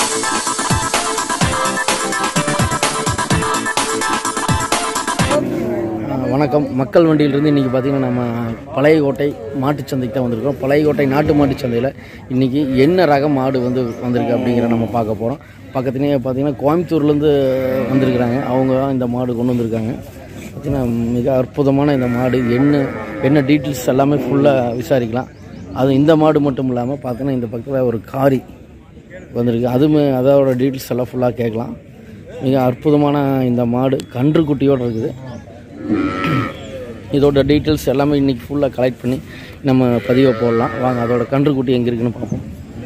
ஆஹ் வணக்கம் மக்கள் வண்டியிலிருந்து இன்றைக்கி பார்த்திங்கன்னா நம்ம பழையகோட்டை மாட்டுச் சந்தைக்கு தான் வந்திருக்கோம் பழையகோட்டை நாட்டு மாட்டுச் சந்தையில் இன்றைக்கி என்ன ரக மாடு வந்து வந்திருக்கு அப்படிங்கிற நம்ம பார்க்க போகிறோம் பக்கத்துலேயே பார்த்திங்கன்னா கோயம்புத்தூர்லேருந்து வந்திருக்கிறாங்க அவங்க தான் இந்த மாடு கொண்டு வந்திருக்காங்க பார்த்திங்கன்னா மிக அற்புதமான இந்த மாடு என்ன என்ன டீட்டெயில்ஸ் எல்லாமே ஃபுல்லாக விசாரிக்கலாம் அது இந்த மாடு மட்டும் இல்லாமல் பார்த்தீங்கன்னா இந்த பக்கத்தில் ஒரு காரி வந்திருக்கு அதுவுமே அதோட டீட்டெயில்ஸ் எல்லாம் ஃபுல்லாக கேட்கலாம் மிக அற்புதமான இந்த மாடு கன்று குட்டியோடு இருக்குது இதோட டீட்டெயில்ஸ் எல்லாமே இன்றைக்கி ஃபுல்லாக கலெக்ட் பண்ணி நம்ம பதிவை போடலாம் வாங்க அதோட கன்று குட்டி எங்கே இருக்குன்னு பார்ப்போம்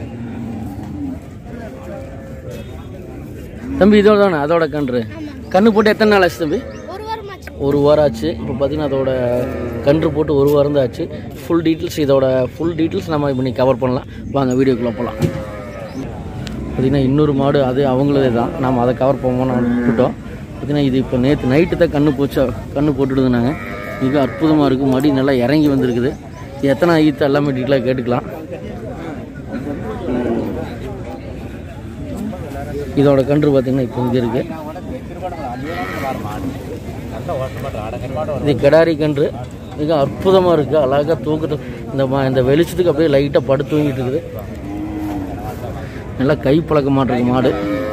தம்பி இதோட தானே அதோட கன்று கன்று போட்டு எத்தனை நாள் ஆச்சு தம்பி ஒரு வாரம் ஆச்சு ஒரு வாரம் ஆச்சு இப்போ பார்த்தீங்கன்னா அதோட கன்று போட்டு ஒரு வாரம் தான் ஆச்சு ஃபுல் டீட்டெயில்ஸ் இதோட ஃபுல் டீட்டெயில்ஸ் நம்ம இப்போ நீ கவர் பண்ணலாம் வாங்க வீடியோக்குள்ளே போகலாம் பார்த்தீங்கன்னா இன்னொரு மாடு அது அவங்களதே தான் நாம் அதை கவர் பண்ணுவோம்னு விட்டுட்டோம் பார்த்தீங்கன்னா இது இப்போ நேற்று நைட்டு தான் கண்ணு போச்சு கண்ணு போட்டுடுதுனாங்க மிக அற்புதமாக இருக்குது மடி நல்லா இறங்கி வந்திருக்குது இது எத்தனை ஈத்து எல்லாமே டீட்டெயிலாக கேட்டுக்கலாம் இதோட கன்று பார்த்தீங்கன்னா இப்போ இங்கே இருக்குது இது கிடாரி கன்று மிக அற்புதமாக இருக்குது அழகாக தூக்கத்து இந்த மா- இந்த வெளிச்சத்துக்கு அப்படியே லைட்டாக படுத்து தூங்கிட்டு இருக்குது நல்லா கை பழக்க மாட்டிருக்கு மாடு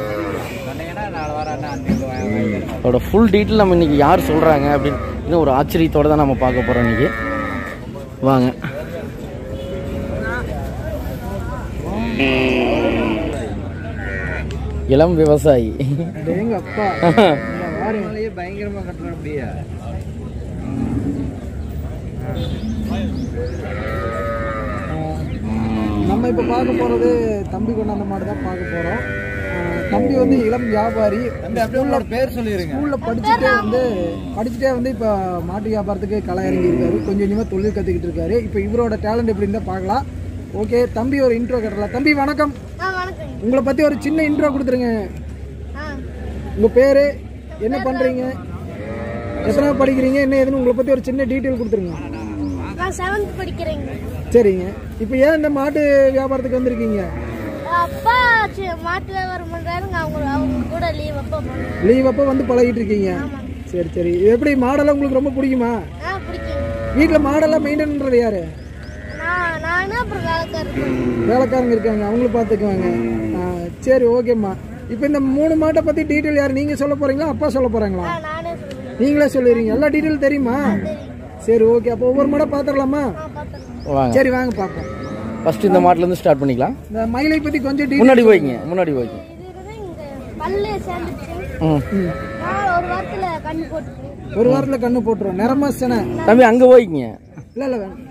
அதோட ஃபுல் டீட்டெயில் நம்ம இன்னைக்கு யார் சொல்கிறாங்க அப்படின்னு இன்னும் ஒரு ஆச்சரியத்தோட தான் நம்ம பார்க்க போகிறோம் இன்னைக்கு வாங்க இளம் விவசாயி எங்க அப்பா வாரினாலேயே பயங்கரமா கட்டுறேன் அப்படியே நம்ம இப்போ பார்க்க போறது தம்பி கொண்டாந்த மாடு தான் பார்க்க போறோம் ஆஹ் தம்பி வந்து இளம் வியாபாரி ஸ்கூல்ல பேர் சொல்லிருங்க ஸ்கூல்ல படிச்சுட்டே வந்து படிச்சுட்டே வந்து இப்போ மாட்டு வியாபாரத்துக்கு களை இறங்கி இருக்காரு கொஞ்சம் கொஞ்சமா தொழில் கத்துக்கிட்டு இருக்காரு இப்போ இவரோட டேலண்ட் எப்படின்னு தான் பார்க்கலாம் ஓகே தம்பி ஒரு இன்ட்ரோ கட்டலாம் தம்பி வணக்கம் ஆ வணக்கம் உங்களை பத்தி ஒரு சின்ன இன்ட்ரோ கொடுத்துருங்க ஆ உங்க பேரு என்ன பண்றீங்க எத்தனை படிக்கிறீங்க என்ன ஏதுன்னு உங்களை பத்தி ஒரு சின்ன டீட்டெயில் கொடுத்துருங்க நான் செவன்த் படிக்கிறேங்க சரிங்க இப்போ ஏன் இந்த மாட்டு வியாபாரத்துக்கு வந்திருக்கீங்க அப்பா சி- மாட்டு வியாபாரம் பண்றாருங்க அவங்க அவங்க கூட லீவ் அப்பா போனேன் லீவ் அப்போ வந்து பழகிட்டு இருக்கீங்க சரி சரி இது எப்படி மாடெல்லாம் உங்களுக்கு ரொம்ப பிடிக்குமா ஆ பிடிக்கும் வீட்டில் மாடெல்லாம் மெயின்டைன் பண்றது யாரு நான் நானும் அப்புறம் வேலைக்காரர் வேலைக்காரங்க இருக்காங்க அவங்களும் பார்த்துக்குவாங்க ஆ, சரி ஓகேம்மா இப்போ இந்த மூணு மாட்டை பத்தி டீட்டெயில் யார் நீங்க சொல்ல போறீங்களா அப்பா சொல்ல போறாங்களா ஆ நானே சொல்லுவேன் நீங்களே சொல்லிடுறீங்க எல்லா டீட்டெயில் தெரியுமா சரி ஓகே அப்போ ஒவ்வொரு மாடை பார்த்துடலாமா ஆ பார்த்துருக்கேன் வாங்க சரி வாங்க பார்ப்போம் ஃபஸ்ட்டு இந்த மாட்டிலேருந்து ஸ்டார்ட் பண்ணிக்கலாம் இந்த மயிலை பத்தி கொஞ்சம் டீட்டெயில் முன்னாடி போய்ங்க முன்னாடி போய்ங்க இது வந்து இங்க பல்லு சேர்ந்துச்சு ம் நான் ஒரு வாரத்துல கண்ணு போட்டுருக்கேன் ஒரு வாரத்துல கண்ணு போட்டுரும் நிறமா செனை தம்பி அங்கே போய்க்கிங்க இல்ல இல்ல வேணாம்.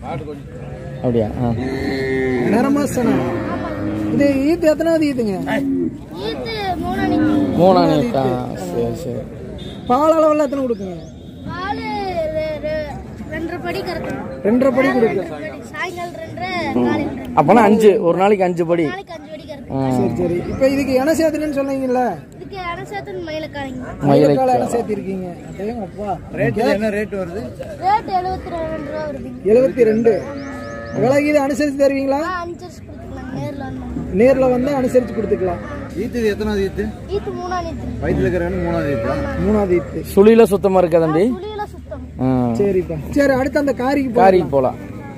அப்படியா ஆ நிறமா செனை இது ஈத்து எத்தனாவது ஈத்துங்க ஈத்து மூணு அன்னைக்கு மூணா நீட்டா சரி சரி பால் அளவுல எத்தனை கொடுக்குங்க பால் ரெ- ரெ- ரெண்டரை படி கறக்கணும் ரெண்டரை படி கொடுக்கு சாயங்காலம் ரெண்டரை காலையில் ரெண்டு அப்போனா அஞ்சு ஒரு நாளைக்கு அஞ்சு படி நாளைக்கு அஞ்சு படி கறக்கணும் சரி சரி இப்போ இதுக்கு இன சேர்த்துன்னு சொன்னீங்கல்ல இதுக்கு அனசேத்தன் மயிலக்காரங்க மயிலக்கால இன சேர்த்திருக்கீங்க அடேங்க அப்பா ரேட் என்ன ரேட் வருது ரேட் எழுபத்தி ரெண்டு ரூபா வருதுங்க எழுபத்தி ரெண்டு விலைக்கு இது அனுசரிச்சு தருவீங்களா ஆ, அஞ்சு வருஷம் கொடுத்துக்கலாம் நேரில் வந்தோம் நேர்ல வந்து அனுசரிச்சு கொடுத்துக்கலாம் ஈத்து எத்தனாவது ஈத்து ஈத்து மூணா நீத்து வயிற்றுல இருக்கிற மூணாவது ஈத்து மூணாவது ஈத்து சுழியில சுத்தமாக இருக்கா தம்பி புளியில சுத்தம் ஆ சரிப்பா சரி அடுத்து அந்த காரிக்கு போ காரிக்கு போகலாம்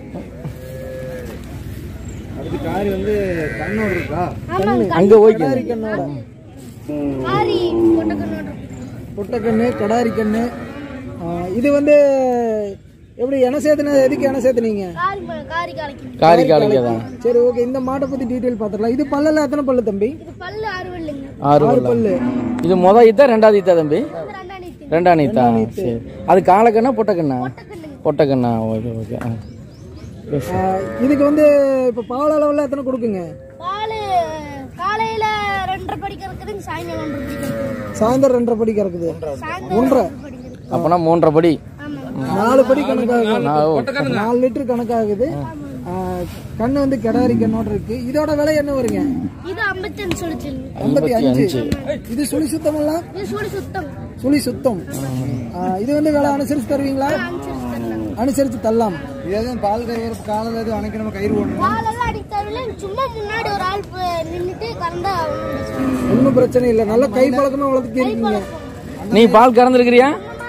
அடுத்து காரி வந்து கண்ணோடு இருக்கா ஆமாங்க அங்கே போய்க்கிங்க கடாரி கண்ணோட காரி கொட்டக்கண்ணோட பொட்டக்கண்ணு கடாரி கண்ணு ஆ, இது வந்து எப்படி இன சேர்த்துனா எதுக்கு இன சேர்த்துனீங்க காரி ம- காரி காலைக்கு காரி காலிக்கு தான் சரி ஓகே இந்த மாட்டை பத்தி டீடைல் பார்த்துடலாம் இது பல்லல எத்தனை பல்லு தம்பி இது பல்லு அறுவை இல்லைங்க ஆறு ஆறு பல்லா. பல்லு இது மொதல் ஈத்தா ரெண்டாவது ஈத்தா தம்பி இது ரெண்டா நீத்து ரெண்டாம் நீத்தா சரி அது காலக்கண்ணா பொட்டக்கண்ணா கொட்டக்கண்ணுங்க பொட்டக்கண்ணா ஓகே ஓகே ஆ ஆ, இதுக்கு வந்து இப்ப பால் அளவுல எத்தனை கொடுக்குங்க பால் காலையில ரெண்டரை படி கறக்குதுங்க சாயங்காலம் ஒன்றரை படி கறக்குது சாயந்தரம் ரெண்டரை படி கறக்குது சாயங்காலம் ஒன்றரை படி கறக்குது அப்போனா மூன்றரை படி ஆமாங்க நாலு படி கணக்காகுது நான் நாலு லிட்டர் கணக்காகுது ஆ, கண்ணு வந்து கிடாரி கண்ணோட இருக்கு இதோட விலை என்ன வருங்க இது ஐம்பத்தஞ்சு சொல்லிச்சுங்க ஐம்பத்தி அஞ்சு இது சுழி சுத்தம் எல்லாம் இது சூடு சுத்தம் சுழி சுத்தம் ஆ, இது வந்து விலை அனுசரிச்சு தருவீங்களா அனுசரிச்சு தரலாம் அனுசரிச்சு தரலாம் இது எதுவும் பால் கயிறு காலில் எதுவும் அணைக்கணும் கயிறு போடணும் பாலெல்லாம் அடிக்க தேவையில்ல இல்லை சும்மா முன்னாடி ஒரு ஆள் நின்றுட்டு கறந்தா ஒன்றும் பிரச்சனை இல்லை. ஒன்றும் பிரச்சனை இல்லை நல்ல கை பழக்கமா வளர்த்துக்கிருக்கீங்க நீ பால் கறந்துருக்கிறியா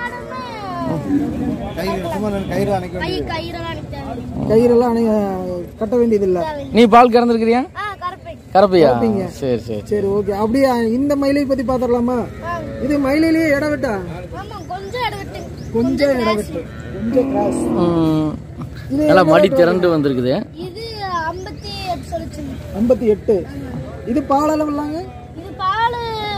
இந்த மாடுமே கயிறு சும்மா நான் கயிறு அணைக்க கை கயிறெல்லாம் எனக்கு தேவை கயிறெல்லாம் அணை கட்ட வேண்டியதில்லை நீ பால் கறந்துருக்கிறியா ஆ கரெக்ட் கறப்பையா சரி சரி சரி ஓகே அப்படியே இந்த மயிலை பத்தி பாத்திரலாமா இது மயிலையிலேயே இடம் விட்டா ஆமா கொஞ்சம் இடம் விட்டு கொஞ்சம் இடம் விட்டு கொஞ்சம் கிராஸ் ம். நல்லா மடி திரண்டு வந்திருக்குது இது ஐம்பத்தி எட்டு சொல்லிச்சு ஐம்பத்தி எட்டு இது பால் அளவுலாங்க இது பால்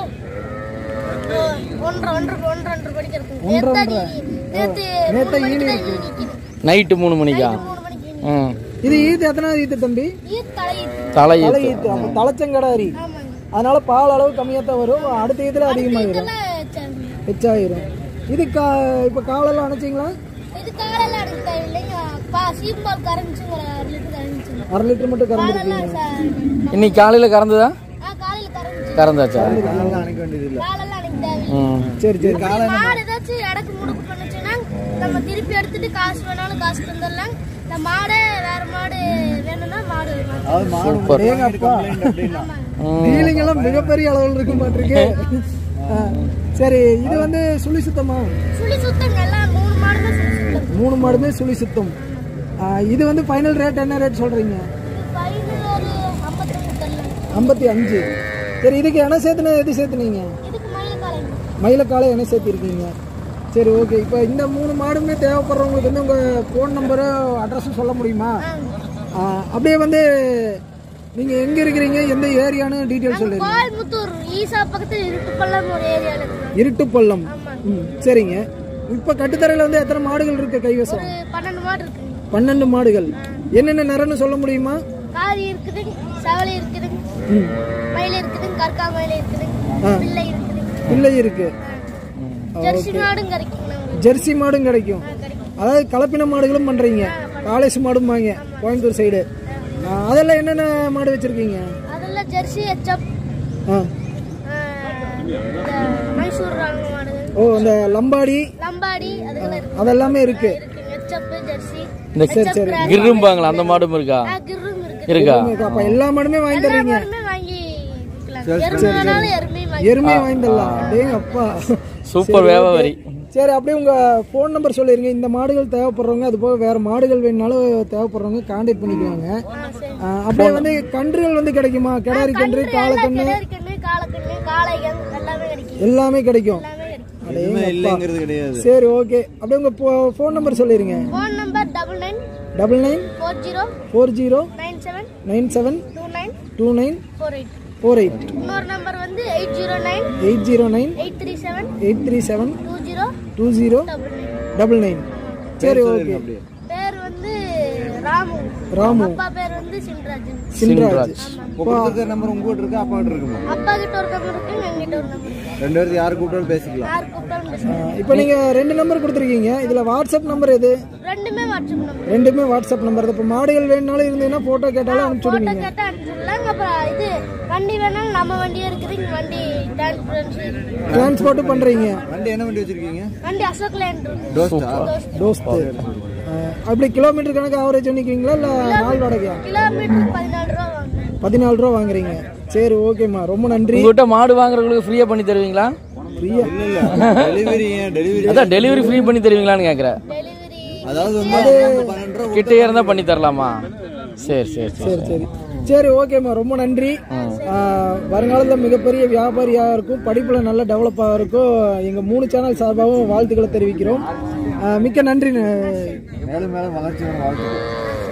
ஒன்றரை ஒன்றரை ஒன்றரை ஒன்றரை படிக்க இருக்கு ஒன்றரை, நேத்து நேத்து மூணு ஈனி மணிக்கு இருக்கு. தான் ஈனி நிக்குது. நைட்டு மூணு மணிக்கா மூணு மணிக்கு ஈனி. ம் இது ஈத்து எத்தனாவது ஈத்து தம்பி ஈத் தலையீத்து. தலை தலை ஈத்து அப்போ தலைச்சங்கடாரி ஆமாங்க அதனால பால் அளவு கம்மியாக தான் வரும் அடுத்த ஈத்துல அதிகமாயிரும் இதெல்லாம் சரி. ஹெச்சாயிரும் இது கா இப்போ காலெல்லாம் அணைச்சிங்களா இது காலையில அடிக்க தேவையில்லைங்க பா சீம்பால் கரைஞ்சுங்க ஒரு அரை லிட்டர் கரைஞ்சுங்க அரை லிட்டர் மட்டும் கறந்துருக்கீங்க காலெல்லாம் ச- இன்னைக்கு காலையில் கறந்துதா ஆ காலையில கரைஞ்சு கறந்தாச்சா காலெல்லாம் அணைக்க வேண்டியது இல்லை காலெல்லாம் அடிக்க தேவையில்லை ம் சரி சரி மாடு ஏதாச்சும் இடக்கு முடுக்கு பண்ணுச்சுன்னா நம்ம திருப்பி எடுத்துட்டு காசு வேணாலும் காசு தந்துடலாம் இந்த மாடே வேற மாடு வேணும்னா மாடு வாங்கிக்கலாம். அதாவது மாடு சூப்பர். ஏங்க கம்ப்ளைண்ட் அப்படின்னா டீலிங் எல்லாம் மிகப்பெரிய அளவில் இருக்கும் மாட்டிருக்கு ஆ, சரி இது வந்து சுழி சுத்தமா சுழி சுத்தம் எல்லாம் மூணு மாடுமே சுழி சுத்தம் மூணு மாடுமே சுழி சுத்தம் ஆ, இது வந்து ஃபைனல் ரேட் என்ன ரேட் சொல்றீங்க இது ஃபைனல் ஒரு ஐம்பத்தஞ்சு தரலாம் ஐம்பத்தி அஞ்சு சரி இதுக்கு என்ன சேர்த்துனா எது சேர்த்துனீங்க இதுக்கு மயில் காலைங்க மயிலக்காலை என்ன சேர்த்திருக்கீங்க சரி ஓகே இப்போ இந்த மூணு மாடுமே தேவைப்படுறவங்களுக்கு வந்து உங்கள் ஃபோன் நம்பரு அட்ரஸும் சொல்ல முடியுமா ஆ, அப்படியே வந்து நீங்கள் எங்கே இருக்கிறீங்க எந்த ஏரியான்னு டீட்டெயில் சொல்லுங்க கோயம்புத்தூர் ஈசா பக்கத்தில் இருட்டுப்பள்ளம் ஒரு ஏரியாவில் இருக்கு இருட்டுப்பள்ளம் ம் சரிங்க இப்போ கட்டுத்தரையில் வந்து எத்தனை மாடுகள் இருக்கு கைவசம் ஒரு பன்னெண்டு மாடு இருக்குங்க பன்னெண்டு மாடுகள் என்னென்ன நிறம்னு சொல்ல முடியுமா காரி இருக்குதுங்க செவலை இருக்குதுங்க ம் மயில் இருக்குதுங்க கற்கா மயில் இருக்குதுங்க பிள்ளை இருக்குதுங்க பிள்ளை இருக்கு ஜெர்சி மாடும் கிடைக்குங்கண்ணா உங்களுக்கு ஜெர்சி மாடும் கிடைக்கும் ஆ, கிடைக்கும் அதாவது கலப்பின மாடுகளும் பண்ணுறீங்க காலேஜ் மாடும் வாங்க கோயம்புத்தூர் சைடு அதெல்லாம் என்னென்ன மாடு வச்சுருக்கீங்க அதெல்லாம் ஜெர்சி ஹெச்அப் ஆ இந்த மைசூர் ராணுவ மாடுகள் ஓ இந்த லம்பாடி லம்பாடி அதுக்கெல்லாம் இருக்கு அதெல்லாமே இருக்கு இருக்கு ஹெச்அப் ஜெர்சி இந்த கிரும்பாங்களா அந்த மாடும் இருக்கா ஆ, கிர்ரும் இருக்கு இருக்கா அப்போ எல்லா மாடுமே வாங்கி எல்லா தர்றீங்க மாடுமே வாங்கி விற்கலாம் எருமை வேணாலும் எருமையும் வாங்கி எருமையை வாங்கி தரலாம் அப்படியே அப்பா சூப்பர் வியாபாரி சரி அப்படியே உங்கள் ஃபோன் நம்பர் சொல்லிடுங்க இந்த மாடுகள் தேவைப்படுறவங்க அது போக வேறு மாடுகள் வேணுனாலும் தேவைப்படுறவங்க காண்டாக்ட் பண்ணிக்குவாங்க ஆ, சரி ஆ, அப்படியே வந்து கன்றுகள் வந்து கிடைக்குமா கிடாரி கன்று காலக்கன்று கிணறு கண்ணு காலக்கண்ணு காளைகள் எல்லாமே கிடைக்கும் எல்லாமே கிடைக்கும் எல்லாமே கிடைக்கும் எதுவுமே இல்லைங்கிறது கிடையாது சரி ஓகே அப்படியே உங்கள் ஃபோன் நம்பர் சொல்லிடுங்க phone number double nine double nine four zero four zero nine seven nine seven two nine two nine four eight four eight இன்னொரு நம்பர் வந்து eight zero nine eight zero nine eight three seven eight three seven two zero two zero double nine double nine சரி okay அப்படியே பேர் வந்து ராமு ராமு அப்பா பேர் வந்து சின்ராஜன் சின்ராஜ் இப்போ கொடுத்துருக்க நம்பர் உங்ககிட்ட இருக்கா அப்பா கிட்ட இருக்குமா அப்பா கிட்ட ஒரு நம்பர் இருக்கு என்கிட்ட ஒரு நம்பர் இருக்கு ரெண்டு பேருக்கு யாரு கூப்பிட்டாலும் பேசிக்கலாம் யார் கூப்பிட்டாலும் பேசலாம் இப்போ நீங்கள் ரெண்டு நம்பர் கொடுத்துருக்கீங்க இதில் வாட்ஸ்அப் நம்பர் எது ரெண்டுமே வாட்ஸ்அப் நம்பர் ரெண்டுமே வாட்ஸ்அப் நம்பர் இப்போ மாடுகள் வேணுனாலும் இருந்ததுன்னா ஃபோட்டோ கேட்டாலும் அனுப்பிச்சு போட்டோ விடுவீங்க கேட்டா அனுப்பிச்சிடலாம் அப்புறம் இது வண்டி வேணாலும் நம்ம வண்டியே இருக்குது இங்க வண்டி டிரான்ஸ்பரன்சி டிரான்ஸ்போர்ட்டும் பண்ணுறீங்க வண்டி என்ன வண்டி வச்சிருக்கீங்க வண்டி அசோக் லேண்ட் இருக்கு டோஸ்டா தோஸ்து அஹ், அப்படி கிலோமீட்டர் கணக்கு ஆவரேஜ் பண்ணிக்குவீங்களா இல்லை நாள் வாடகையா கிலோமீட்டருக்கு பதினாலு ரூபா வாங்குறேன் பதினாலு ரூபா வாங்குறீங்க சரி ஓகேம்மா ரொம்ப நன்றி உங்ககிட்ட மாடு வாங்குறவங்களுக்கு ஃப்ரீயா பண்ணி தருவீங்களா ஃப்ரீயா இல்ல இல்ல டெலிவரி டெலிவரி அதான் டெலிவரி ஃப்ரீ பண்ணி தருவீங்களான்னு கேக்குறேன் டெலிவரி அதாவது வந்து பன்னெண்டு ரூபா கிட்டே இருந்தா பண்ணி தரலாமா சரி சரி சரி சரி சரி சரி ஓகேம்மா ரொம்ப நன்றி ஆஹ், வருங்காலத்தில் மிகப்பெரிய வியாபாரியாக இருக்கும் படிப்பில் நல்ல டெவலப்பாக இருக்கும் எங்கள் மூணு சேனல் சார்பாகவும் வாழ்த்துக்களை தெரிவிக்கிறோம் ஆஹ், மிக்க நன்றி ந- மேலும் மேலும் வளர்ச்சி வர வாழ்த்துக்கள்